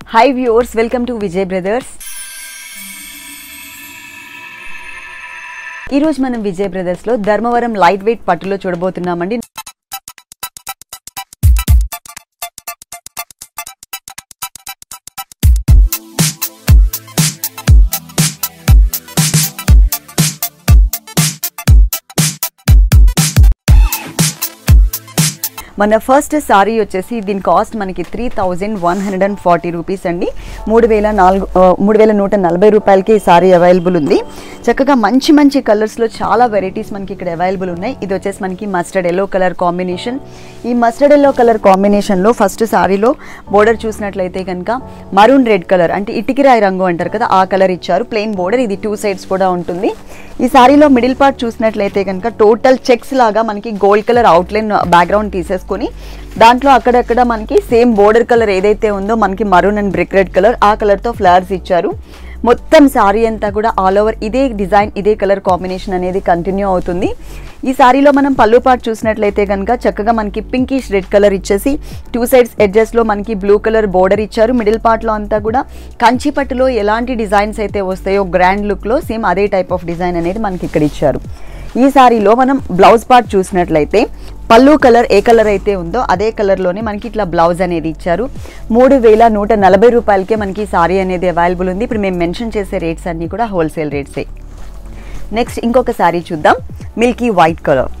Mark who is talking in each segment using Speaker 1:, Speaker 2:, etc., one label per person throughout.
Speaker 1: hi viewers welcome to Vijay brothers ఈరోజు మనం విజయ్ బ్రదర్స్లో ధర్మవరం లైట్ వెయిట్ పట్టులో చూడబోతున్నామండి మన ఫస్ట్ సారీ వచ్చేసి దీని కాస్ట్ మనకి three thousand one hundred and forty rupees అండి మూడు వేల నాలుగు ఆ, మూడు వేల నూట నలభై రూపాయలకి ఈ సారీ అవైలబుల్ ఉంది చక్కగా మంచి మంచి కలర్స్లో చాలా వెరైటీస్ మనకి ఇక్కడ అవైలబుల్ ఉన్నాయి ఇది వచ్చేసి మనకి మస్టర్డ్ ఎల్లో కలర్ కాంబినేషన్ ఈ మస్టర్డ్ ఎల్లో కలర్ కాంబినేషన్లో ఫస్ట్ సారీలో బోర్డర్ చూసినట్లయితే కనుక మరూన్ రెడ్ కలర్ అంటే ఇటికిరాయి రంగు అంటారు కదా ఆ కలర్ ఇచ్చారు ప్లెయిన్ బోర్డర్ ఇది టూ సైడ్స్ కూడా ఉంటుంది ఈ సారీలో మిడిల్ పార్ట్ చూసినట్లయితే కనుక టోటల్ చెక్స్ లాగా మనకి గోల్డ్ కలర్ అవుట్లైన్ బ్యాక్గ్రౌండ్ తీసేసుకొని దాంట్లో అక్కడక్కడ మనకి సేమ్ బోర్డర్ కలర్ ఏదైతే ఉందో మనకి maroon and brick red colour ఆ కలర్తో ఫ్లవర్స్ ఇచ్చారు మొత్తం సారీ అంతా కూడా ఆల్ ఓవర్ ఇదే డిజైన్ ఇదే కలర్ కాంబినేషన్ అనేది కంటిన్యూ అవుతుంది ఈ సారీలో మనం పళ్ళు పాటు చూసినట్లయితే కనుక చక్కగా మనకి పింకిష్ రెడ్ కలర్ ఇచ్చేసి టూ సైడ్స్ ఎడ్జెస్లో మనకి బ్లూ కలర్ బోర్డర్ ఇచ్చారు మిడిల్ పార్ట్లో అంతా కూడా కంచి పట్టులో ఎలాంటి డిజైన్స్ అయితే వస్తాయో గ్రాండ్ లుక్లో సేమ్ అదే టైప్ ఆఫ్ డిజైన్ అనేది మనకి ఇక్కడ ఇచ్చారు ఈ సారీలో మనం బ్లౌజ్ పార్ట్ చూసినట్లయితే పళ్ళు కలర్ ఏ కలర్ అయితే ఉందో అదే కలర్లోనే మనకి ఇట్లా బ్లౌజ్ అనేది ఇచ్చారు మూడు వేల నూట నలభై రూపాయలకే మనకి సారీ అనేది అవైలబుల్ ఉంది ఇప్పుడు మేము మెన్షన్ చేసే రేట్స్ అన్నీ కూడా హోల్సేల్ రేట్సే నెక్స్ట్ ఇంకొక సారీ చూద్దాం మిల్కీ వైట్ కలర్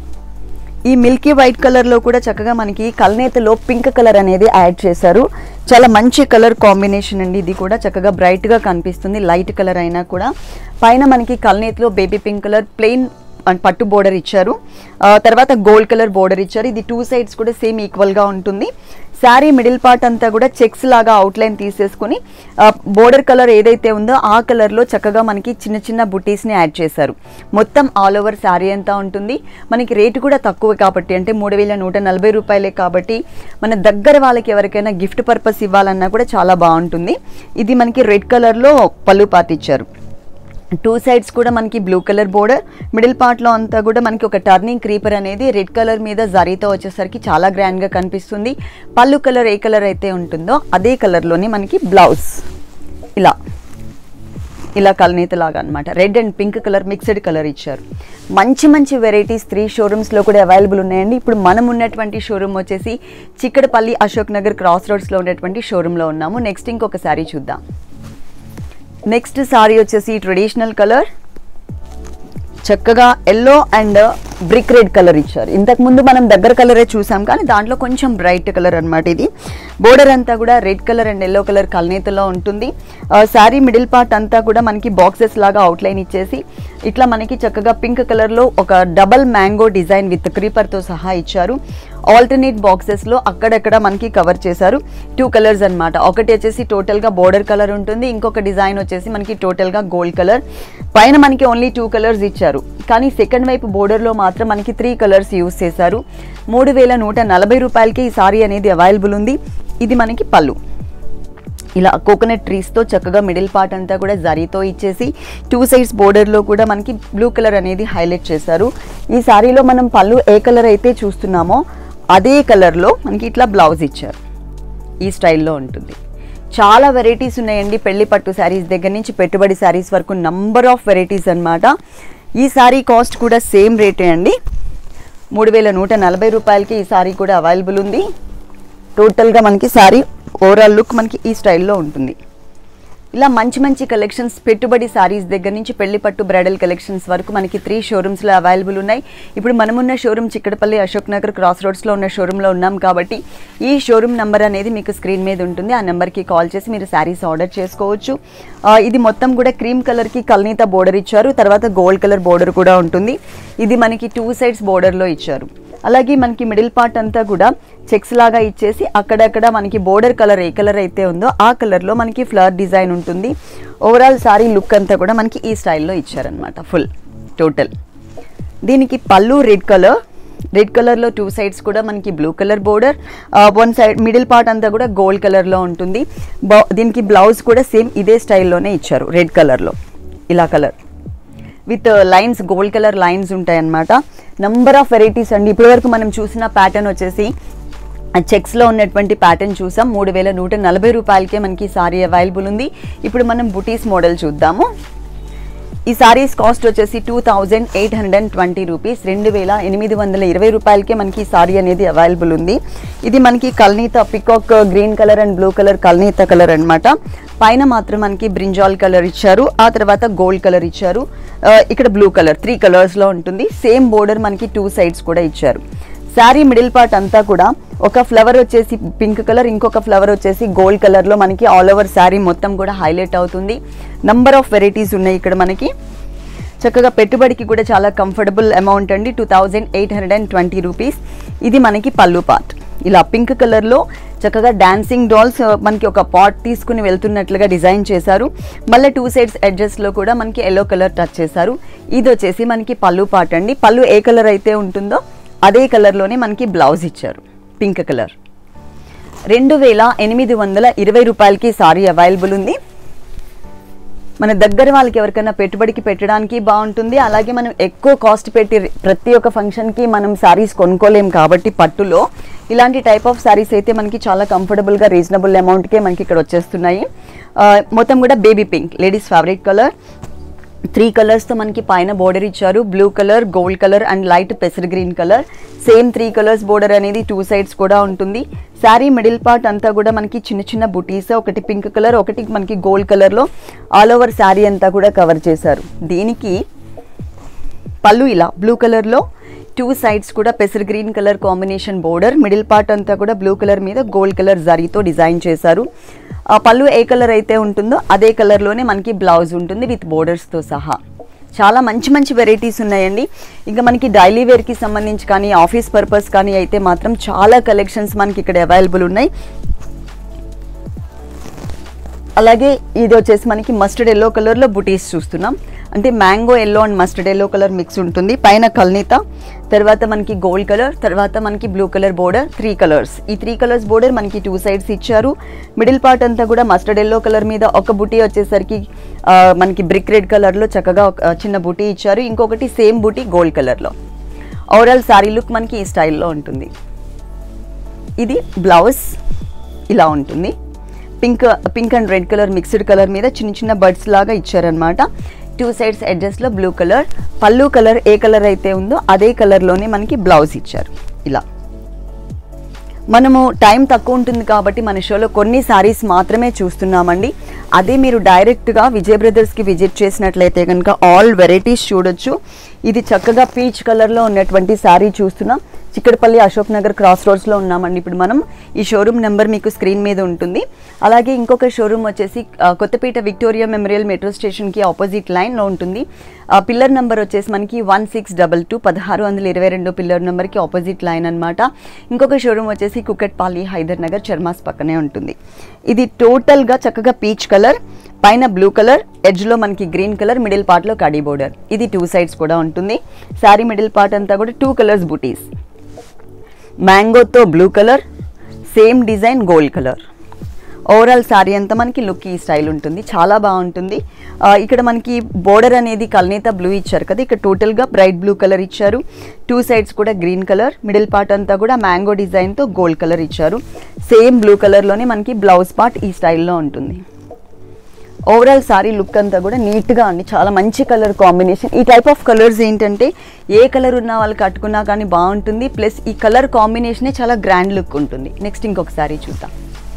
Speaker 1: ఈ మిల్కీ వైట్ కలర్లో కూడా చక్కగా మనకి కల్నేతలో పింక్ కలర్ అనేది యాడ్ చేశారు చాలా మంచి కలర్ కాంబినేషన్ అండి ఇది కూడా చక్కగా బ్రైట్గా కనిపిస్తుంది లైట్ కలర్ అయినా కూడా పైన మనకి కల్నేతలో baby pink colour plain and పట్టు బోర్డర్ ఇచ్చారు ఆ, తర్వాత గోల్డ్ కలర్ బోర్డర్ ఇచ్చారు ఇది టూ సైడ్స్ కూడా సేమ్ ఈక్వల్గా ఉంటుంది శారీ మిడిల్ పార్ట్ అంతా కూడా చెక్స్ లాగా అవుట్లైన్ తీసేసుకుని బోర్డర్ కలర్ ఏదైతే ఉందో ఆ కలర్లో చక్కగా మనకి చిన్న చిన్న బుటీస్ని యాడ్ చేశారు మొత్తం ఆల్ ఓవర్ శారీ అంతా ఉంటుంది మనకి రేటు కూడా తక్కువ కాబట్టి అంటే మూడు వేల నూట నలభై రూపాయలే కాబట్టి మన దగ్గర వాళ్ళకి ఎవరికైనా గిఫ్ట్ పర్పస్ ఇవ్వాలన్నా కూడా చాలా బాగుంటుంది ఇది మనకి రెడ్ కలర్లో పళ్ళు పాత ఇచ్చారు టూ సైడ్స్ కూడా మనకి బ్లూ కలర్ బోర్డర్ మిడిల్ పార్ట్లో అంతా కూడా మనకి ఒక టర్నింగ్ క్రీపర్ అనేది రెడ్ కలర్ మీద జరీతో వచ్చేసరికి చాలా గ్రాండ్గా కనిపిస్తుంది పళ్ళు కలర్ ఏ కలర్ అయితే ఉంటుందో అదే కలర్లోనే మనకి బ్లౌజ్ ఇలా ఇలా కలనీతలాగా అనమాట red and pink colour mixed colour ఇచ్చారు మంచి మంచి వెరైటీస్ త్రీ షోరూమ్స్లో కూడా అవైలబుల్ ఉన్నాయండి ఇప్పుడు మనం ఉన్నటువంటి షోరూమ్ వచ్చేసి చిక్కడపల్లి అశోక్ నగర్ క్రాస్ రోడ్స్లో ఉన్నటువంటి షోరూంలో ఉన్నాము నెక్స్ట్ ఇంకొక సారీ చూద్దాం నెక్స్ట్ సారీ వచ్చేసి ట్రెడిషనల్ కలర్ చక్కగా yellow and brick red colour ఇచ్చారు ఇంతకు ముందు మనం దగ్గర కలరే చూసాం కానీ దాంట్లో కొంచెం బ్రైట్ కలర్ అన్నమాట ఇది బోర్డర్ అంతా కూడా red colour and yellow colour కల్నేతలో ఉంటుంది శారీ మిడిల్ పార్ట్ అంతా కూడా మనకి బాక్సెస్ లాగా అవుట్లైన్ ఇచ్చేసి ఇట్లా మనకి చక్కగా పింక్ కలర్లో ఒక డబల్ మ్యాంగో డిజైన్ విత్ క్రీపర్తో సహా ఇచ్చారు ఆల్టర్నేట్ బాక్సెస్లో అక్కడక్కడ మనకి కవర్ చేశారు టూ కలర్స్ అన్నమాట ఒకటి వచ్చేసి టోటల్గా బోర్డర్ కలర్ ఉంటుంది ఇంకొక డిజైన్ వచ్చేసి మనకి టోటల్గా గోల్డ్ కలర్ పైన మనకి ఓన్లీ టూ కలర్స్ ఇచ్చారు కానీ సెకండ్ వైపు బోర్డర్లో మాత్రం మనకి త్రీ కలర్స్ యూస్ చేశారు మూడు వేల నూట నలభై రూపాయలకి ఈ సారీ అనేది అవైలబుల్ ఉంది ఇది మనకి పళ్ళు ఇలా కోకోనట్ ట్రీస్తో చక్కగా మిడిల్ పార్ట్ అంతా కూడా జరీతో ఇచ్చేసి టూ సైడ్స్ బోర్డర్లో కూడా మనకి బ్లూ కలర్ అనేది హైలైట్ చేశారు ఈ సారీలో మనం పళ్ళు ఏ కలర్ అయితే చూస్తున్నామో అదే కలర్లో మనకి ఇట్లా బ్లౌజ్ ఇచ్చారు ఈ స్టైల్లో ఉంటుంది చాలా వెరైటీస్ ఉన్నాయండి పెళ్లి పట్టు శారీస్ దగ్గర నుంచి పెట్టుబడి శారీస్ వరకు నంబర్ ఆఫ్ వెరైటీస్ అన్నమాట ఈ సారీ కాస్ట్ కూడా సేమ్ రేటే అండి మూడు వేల నూట నలభై రూపాయలకి ఈ సారీ కూడా అవైలబుల్ ఉంది టోటల్గా మనకి సారీ ఓవరాల్ లుక్ మనకి ఈ స్టైల్లో ఉంటుంది ఇలా మంచి మంచి కలెక్షన్స్ పెట్టుబడి సారీస్ దగ్గర నుంచి పెళ్లి పట్టు బ్రైడల్ కలెక్షన్స్ వరకు మనకి త్రీ షోరూమ్స్లో అవైలబుల్ ఉన్నాయి ఇప్పుడు మనమున్న షోరూమ్ చిక్కడపల్లి అశోక్ నగర్ క్రాస్ రోడ్స్లో ఉన్న షోరూంలో ఉన్నాం కాబట్టి ఈ షోరూమ్ నెంబర్ అనేది మీకు స్క్రీన్ మీద ఉంటుంది ఆ నెంబర్కి కాల్ చేసి మీరు శారీస్ ఆర్డర్ చేసుకోవచ్చు ఆ, ఇది మొత్తం కూడా క్రీమ్ కలర్కి కల్నీత బోర్డర్ ఇచ్చారు తర్వాత గోల్డ్ కలర్ బోర్డర్ కూడా ఉంటుంది ఇది మనకి టూ సైడ్స్ బోర్డర్లో ఇచ్చారు అలాగే మనకి మిడిల్ పార్ట్ అంతా కూడా చెక్స్ లాగా ఇచ్చేసి అక్కడక్కడ మనకి బోర్డర్ కలర్ ఏ కలర్ అయితే ఉందో ఆ కలర్లో మనకి ఫ్లవర్ డిజైన్ ఉంటుంది ఓవరాల్ సారీ లుక్ అంతా కూడా మనకి ఈ స్టైల్లో ఇచ్చారనమాట ఫుల్ టోటల్ దీనికి పళ్ళు రెడ్ కలర్ రెడ్ కలర్లో టూ సైడ్స్ కూడా మనకి blue colour border one side middle part అంతా కూడా గోల్డ్ కలర్లో ఉంటుంది బా దీనికి బ్లౌజ్ కూడా సేమ్ ఇదే స్టైల్లోనే ఇచ్చారు రెడ్ కలర్లో ఇలా colour with lines gold colour lines ఉంటాయి అన్నమాట నంబర్ ఆఫ్ వెరైటీస్ అండి ఇప్పటివరకు మనం చూసిన ప్యాటర్న్ వచ్చేసి చెక్స్లో ఉన్నటువంటి ప్యాటర్న్ చూసాం మూడు వేల నూట నలభై రూపాయలకే మనకి సారీ అవైలబుల్ ఉంది ఇప్పుడు మనం బుటీస్ మోడల్ చూద్దాము ఈ సారీస్ కాస్ట్ వచ్చేసి two thousand eight hundred and twenty rupees రెండు వేల ఎనిమిది వందల ఇరవై రూపాయలకే మనకి ఈ సారీ అనేది అవైలబుల్ ఉంది ఇది మనకి కల్నీత peacock green colour and blue colour కల్నీత కలర్ అన్నమాట పైన మాత్రం మనకి బ్రింజాల్ కలర్ ఇచ్చారు ఆ తర్వాత గోల్డ్ కలర్ ఇచ్చారు ఆ, ఇక్కడ బ్లూ కలర్ త్రీ కలర్స్లో ఉంటుంది సేమ్ బోర్డర్ మనకి టూ సైడ్స్ కూడా ఇచ్చారు శారీ మిడిల్ పార్ట్ అంతా కూడా ఒక ఫ్లవర్ వచ్చేసి పింక్ కలర్ ఇంకొక ఫ్లవర్ వచ్చేసి గోల్డ్ కలర్లో మనకి ఆల్ ఓవర్ శారీ మొత్తం కూడా హైలైట్ అవుతుంది నంబర్ ఆఫ్ వెరైటీస్ ఉన్నాయి ఇక్కడ మనకి చక్కగా పెట్టుబడికి కూడా చాలా కంఫర్టబుల్ అమౌంట్ అండి two thousand eight hundred and twenty rupees ఇది మనకి పళ్ళు పార్ట్ ఇలా పింక్ కలర్లో చక్కగా డాన్సింగ్ డాల్స్ మనకి ఒక పాట్ తీసుకుని వెళ్తున్నట్లుగా డిజైన్ చేశారు మళ్ళీ టూ సైడ్స్ ఎడ్జెస్లో కూడా మనకి ఎల్లో కలర్ టచ్ చేశారు ఇది వచ్చేసి మనకి పళ్ళు పార్ట్ అండి పళ్ళు ఏ కలర్ అయితే ఉంటుందో అదే కలర్లోనే మనకి బ్లౌజ్ ఇచ్చారు పింక్ కలర్ రెండు వేల ఎనిమిది వందల ఇరవై రూపాయలకి సారీ అవైలబుల్ ఉంది మన దగ్గర వాళ్ళకి ఎవరికైనా పెట్టుబడికి పెట్టడానికి బాగుంటుంది అలాగే మనం ఎక్కువ కాస్ట్ పెట్టి ప్రతి ఒక్క ఫంక్షన్కి మనం శారీస్ కొనుక్కోలేం కాబట్టి పట్టులో ఇలాంటి టైప్ ఆఫ్ శారీస్ అయితే మనకి చాలా కంఫర్టబుల్గా రీజనబుల్ అమౌంట్కే మనకి ఇక్కడ వచ్చేస్తున్నాయి ఆ, మొత్తం కూడా baby pink ladies favourite colour three కలర్స్తో మనకి పైన బోర్డర్ ఇచ్చారు blue colour gold colour and light పెసర్ green colour same three colours border అనేది టూ సైడ్స్ కూడా ఉంటుంది శారీ మిడిల్ పార్ట్ అంతా కూడా మనకి చిన్న చిన్న బుటీస్ ఒకటి పింక్ కలర్ ఒకటి మనకి గోల్డ్ కలర్లో ఆల్ ఓవర్ శారీ అంతా కూడా కవర్ చేశారు దీనికి పళ్ళు ఇలా బ్లూ కలర్లో టూ సైడ్స్ కూడా పెసర్ green colour combination border middle part అంతా కూడా బ్లూ కలర్ మీద గోల్డ్ కలర్ జరీతో డిజైన్ చేశారు ఆ పళ్ళు ఏ కలర్ అయితే ఉంటుందో అదే కలర్లోనే మనకి బ్లౌజ్ ఉంటుంది విత్ బోర్డర్స్తో సహా చాలా మంచి మంచి వెరైటీస్ ఉన్నాయండి ఇంకా మనకి డైలీ వేర్కి సంబంధించి కానీ ఆఫీస్ పర్పస్ కానీ అయితే మాత్రం చాలా కలెక్షన్స్ మనకి ఇక్కడ అవైలబుల్ ఉన్నాయి అలాగే ఇది వచ్చేసి మనకి మస్టర్డ్ ఎల్లో కలర్లో బుటీస్ చూస్తున్నాం అంటే mango yellow and mustard yellow colour mix ఉంటుంది పైన కల్నీత తర్వాత మనకి గోల్డ్ కలర్ తర్వాత మనకి blue colour border three colours ఈ త్రీ కలర్స్ బోర్డర్ మనకి టూ సైడ్స్ ఇచ్చారు మిడిల్ పార్ట్ అంతా కూడా మస్టర్డ్ ఎల్లో కలర్ మీద ఒక బుటీ వచ్చేసరికి ఆ, మనకి బ్రిక్ రెడ్ కలర్లో చక్కగా ఒక ఆ, చిన్న బుటీ ఇచ్చారు ఇంకొకటి సేమ్ బుటీ గోల్డ్ కలర్లో ఓవరాల్ సారీ లుక్ మనకి ఈ స్టైల్లో ఉంటుంది ఇది బ్లౌజ్ ఇలా ఉంటుంది pink pink and red colour mixed colour మీద చిన్న చిన్న బర్డ్స్ లాగా ఇచ్చారనమాట టూ సైడ్స్ ఎడ్జెస్లో బ్లూ కలర్ పళ్ళు కలర్ ఏ కలర్ అయితే ఉందో అదే కలర్లోనే మనకి బ్లౌజ్ ఇచ్చారు ఇలా మనము టైం తక్కువ ఉంటుంది కాబట్టి మన షోలో కొన్ని సారీస్ మాత్రమే చూస్తున్నామండి అదే మీరు డైరెక్ట్గా విజయ్ బ్రదర్స్కి విజిట్ చేసినట్లయితే కనుక ఆల్ వెరైటీస్ చూడొచ్చు ఇది చక్కగా పీచ్ కలర్లో ఉన్నటువంటి శారీ చూస్తున్నాం చిక్కడపల్లి అశోక్ నగర్ క్రాస్ రోడ్స్లో ఉన్నామండి ఇప్పుడు మనం ఈ షోరూమ్ నెంబర్ మీకు స్క్రీన్ మీద ఉంటుంది అలాగే ఇంకొక షోరూమ్ వచ్చేసి ఆ, కొత్తపేట విక్టోరియా మెమోరియల్ మెట్రో స్టేషన్కి ఆపోజిట్ లైన్లో ఉంటుంది ఆ పిల్లర్ నెంబర్ వచ్చేసి మనకి వన్ సిక్స్ డబల్ టూ పదహారు వందల ఇరవై రెండు పిల్లర్ నెంబర్కి ఆపోజిట్ లైన్ అనమాట ఇంకొక షోరూమ్ వచ్చేసి కుకట్పల్లి హైదర్ నగర్ చర్మాస్ పక్కనే ఉంటుంది ఇది టోటల్గా చక్కగా పీచ్ కలర్ పైన బ్లూ కలర్ ఎడ్జ్లో మనకి గ్రీన్ కలర్ మిడిల్ పార్ట్లో కడీ బోర్డర్ ఇది టూ సైడ్స్ కూడా ఉంటుంది శారీ మిడిల్ పార్ట్ అంతా కూడా టూ కలర్స్ బూటీస్ మ్యాంగోతో blue colour same design gold colour overall sari అంతా మనకి లుక్ ఈ స్టైల్ ఉంటుంది చాలా బాగుంటుంది ఆ, ఇక్కడ మనకి బోర్డర్ అనేది కల్నేత బ్లూ ఇచ్చారు కదా ఇక్కడ టోటల్గా బ్రైట్ బ్లూ కలర్ ఇచ్చారు టూ సైడ్స్ కూడా గ్రీన్ కలర్ మిడిల్ పార్ట్ అంతా కూడా మ్యాంగో డిజైన్తో గోల్డ్ కలర్ ఇచ్చారు సేమ్ బ్లూ కలర్లోనే మనకి బ్లౌజ్ పార్ట్ ఈ స్టైల్లో ఉంటుంది ఓవరాల్ సారీ లుక్ అంతా కూడా నీట్గా అండి చాలా మంచి కలర్ కాంబినేషన్ ఈ టైప్ ఆఫ్ కలర్స్ ఏంటంటే ఏ కలర్ ఉన్న వాళ్ళు కట్టుకున్నా కానీ బాగుంటుంది ప్లస్ ఈ కలర్ కాంబినేషనే చాలా గ్రాండ్ లుక్ ఉంటుంది నెక్స్ట్ ఇంకొక సారీ చూద్దాం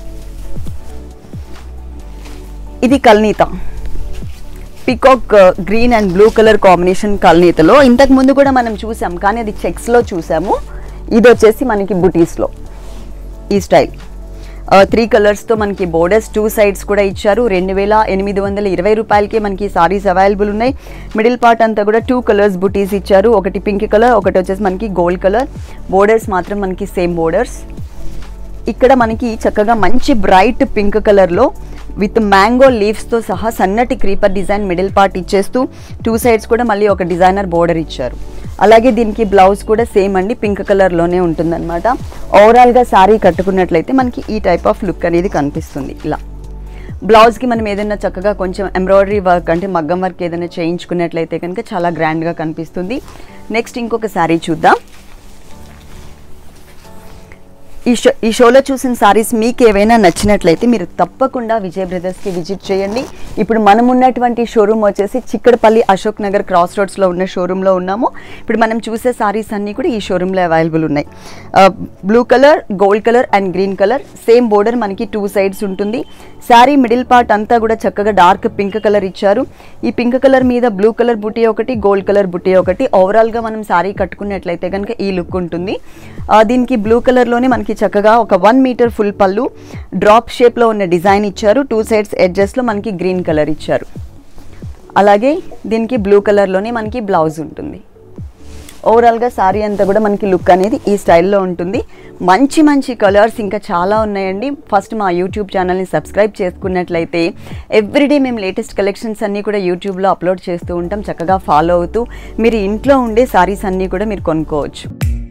Speaker 1: ఇది కల్నీత peacock green and blue colour combination కల్నీతలో ఇంతకు ముందు కూడా మనం చూసాం కానీ అది చెక్స్లో చూసాము ఇది వచ్చేసి మనకి బుటీస్లో ఈ స్టైల్ త్రీ కలర్స్తో మనకి బోర్డర్స్ టూ సైడ్స్ కూడా ఇచ్చారు రెండు వేల ఎనిమిది వందల ఇరవై రూపాయలకి మనకి సారీస్ అవైలబుల్ ఉన్నాయి మిడిల్ పార్ట్ అంతా కూడా టూ కలర్స్ బుటీస్ ఇచ్చారు ఒకటి పింక్ కలర్ ఒకటి వచ్చేసి మనకి గోల్డ్ కలర్ బోర్డర్స్ మాత్రం మనకి సేమ్ బోర్డర్స్ ఇక్కడ మనకి చక్కగా మంచి బ్రైట్ పింక్ కలర్లో విత్ మ్యాంగో లీవ్స్తో సహా సన్నటి క్రీపర్ డిజైన్ మిడిల్ పార్ట్ ఇచ్చేస్తూ టూ సైడ్స్ కూడా మళ్ళీ ఒక డిజైనర్ బోర్డర్ ఇచ్చారు అలాగే దీనికి బ్లౌజ్ కూడా సేమ్ అండి పింక్ కలర్లోనే ఉంటుందన్నమాట ఓవరాల్గా శారీ కట్టుకున్నట్లయితే మనకి ఈ టైప్ ఆఫ్ లుక్ అనేది కనిపిస్తుంది ఇలా బ్లౌజ్కి మనం ఏదైనా చక్కగా కొంచెం ఎంబ్రాయిడరీ వర్క్ అంటే మగ్గం వర్క్ ఏదైనా చేయించుకున్నట్లయితే కనుక చాలా గ్రాండ్గా కనిపిస్తుంది నెక్స్ట్ ఇంకొక శారీ చూద్దాం ఈ షో ఈ షోలో చూసిన సారీస్ మీకు ఏవైనా నచ్చినట్లయితే మీరు తప్పకుండా విజయ్ బ్రదర్స్కి విజిట్ చేయండి ఇప్పుడు మనం ఉన్నటువంటి షోరూమ్ వచ్చేసి చిక్కడపల్లి అశోక్ నగర్ క్రాస్ రోడ్స్లో ఉన్న షోరూంలో ఉన్నాము ఇప్పుడు మనం చూసే సారీస్ అన్నీ కూడా ఈ షోరూంలో అవైలబుల్ ఉన్నాయి blue colour gold colour and green colour same border మనకి టూ సైడ్స్ ఉంటుంది శారీ మిడిల్ పార్ట్ అంతా కూడా చక్కగా డార్క్ పింక్ కలర్ ఇచ్చారు ఈ పింక్ కలర్ మీద బ్లూ కలర్ బుటీ ఒకటి గోల్డ్ కలర్ బుటీ ఒకటి ఓవరాల్గా మనం శారీ కట్టుకున్నట్లయితే కనుక ఈ లుక్ ఉంటుంది ఆ, దీనికి బ్లూ కలర్లోనే మనకి చక్కగా ఒక వన్ మీటర్ ఫుల్ పళ్ళు డ్రాప్ షేప్లో ఉన్న డిజైన్ ఇచ్చారు టూ సైడ్స్ ఎడ్జెస్లో మనకి గ్రీన్ కలర్ ఇచ్చారు అలాగే దీనికి బ్లూ కలర్లోనే మనకి బ్లౌజ్ ఉంటుంది ఓవరాల్గా శారీ అంతా కూడా మనకి లుక్ అనేది ఈ స్టైల్లో ఉంటుంది మంచి మంచి కలర్స్ ఇంకా చాలా ఉన్నాయండి ఫస్ట్ మా యూట్యూబ్ ఛానల్ని సబ్స్క్రైబ్ చేసుకున్నట్లయితే ఎవ్రీడే మేము లేటెస్ట్ కలెక్షన్స్ అన్నీ కూడా యూట్యూబ్లో అప్లోడ్ చేస్తూ ఉంటాం చక్కగా ఫాలో అవుతూ మీరు ఇంట్లో ఉండే శారీస్ అన్నీ కూడా మీరు కొనుక్కోవచ్చు